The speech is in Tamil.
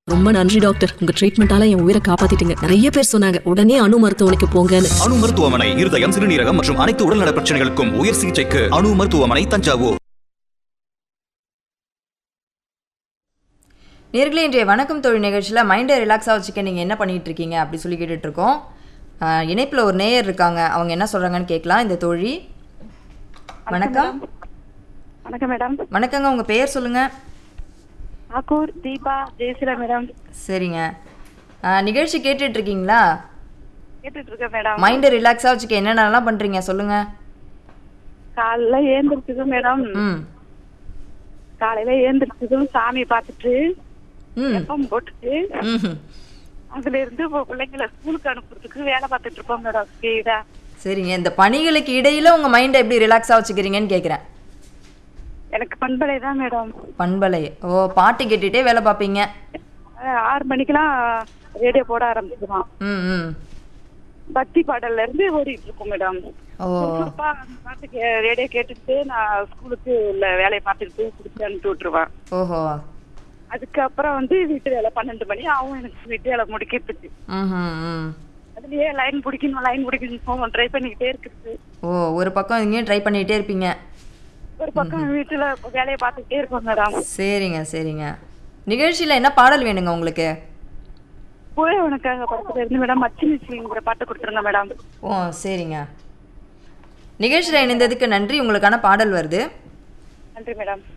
ரொம்ப நன்றி டாக்டர் உங்க ட்ரீட்மெண்டால என் உயிரை காப்பாத்திட்டீங்க நிறைய பேர் சொன்னாங்க உடனே அணு மருத்துவமனைக்கு போங்கன்னு அணு மருத்துவமனை இருதயம் சிறுநீரகம் மற்றும் அனைத்து உடல்நல பிரச்சனைகளுக்கும் உயர் சிகிச்சைக்கு அணு மருத்துவமனை தஞ்சாவூர் நேர்களே இன்றைய வணக்கம் தொழில் நிகழ்ச்சியில் மைண்டை ரிலாக்ஸாக வச்சுக்க நீங்கள் என்ன பண்ணிட்டு இருக்கீங்க அப்படி சொல்லி கேட்டுட்டு இருக்கோம் இணைப்பில் ஒரு நேயர் இருக்காங்க அவங்க என்ன சொல்கிறாங்கன்னு கேட்கலாம் இந்த தோழி வணக்கம் வணக்கம் மேடம் வணக்கங்க உங்கள் பெயர் சொல்லுங்கள் ஆக்கூர் தீபா ஜெயசிலா மேடம் சரிங்க ஆ, நிகழ்ச்சி கேட்டுட்டு இருக்கீங்களா கேட்டுட்டு இருக்கேன் மேடம் மைண்டை ரிலாக்ஸாக வச்சுக்க என்னென்னலாம் பண்ணுறீங்க சொல்லுங்கள் காலைல ஏந்திரிச்சதும் மேடம் ம் காலையில ஏந்திரிச்சதும் சாமி பார்த்துட்டு ம் எப்பம் போட்டுட்டு ம் அதுல இருந்து இப்போ பிள்ளைங்களை ஸ்கூலுக்கு அனுப்புறதுக்கு வேலை பார்த்துட்டு இருப்போம் மேடம் ஸ்பீடா சரிங்க இந்த பணிகளுக்கு இடையில உங்கள் மைண்டை எப்படி ரிலாக்ஸாக வச்சுக்கிறீங்கன்னு கேட்குறேன் எனக்கு பண்பலை தான் மேடம் பண்பலை ஓ பாட்டு கேட்டுகிட்டே வேலை பார்ப்பீங்க அஹ் ஆறு மணிக்கெல்லாம் ரேடியோ போட ஆரம்பிச்சிருவான் ம் ம் பக்தி பாடல்ல இருந்து ஓடிட்டு இருக்கோம் மேடம் ஓ சுறுசுறுப்பா அந்த பாட்டு கே- ரேடியோ கேட்டுட்டு நான் ஸ்கூலுக்கு உள்ள வேலையை பார்த்துக்கிட்டு குடிச்சு அனுப்பி விட்டுருவேன் ஓஹோ அதுக்கப்புறம் வந்து வீட்டு வேலை பன்னெண்டு மணி ஆகும் எனக்கு வீட்டு வேலை முடிக்கிறதுக்கு ம் ம் ம் அதுலயே லைன் பிடிக்கணும் லைன் பிடிக்கணும் ட்ரை பண்ணிக்கிட்டே இருக்குது ஓ ஒரு பக்கம் இங்கேயும் ட்ரை பண்ணிகிட்டே இருப்பீங்க ஒரு பக்கம் வீட்டுல வேலையை பார்த்துக்கிட்டே இருக்கோம் மேடம் சரிங்க சரிங்க நிகழ்ச்சியில் என்ன பாடல் வேணுங்க உங்களுக்கு போய் உனக்காக படத்துல இருந்து மேடம் மச்சி நிச்சிங்கிற பாட்டு கொடுத்துருங்க மேடம் ஓ சரிங்க நிகழ்ச்சியில் இணைந்ததுக்கு நன்றி உங்களுக்கான பாடல் வருது நன்றி மேடம்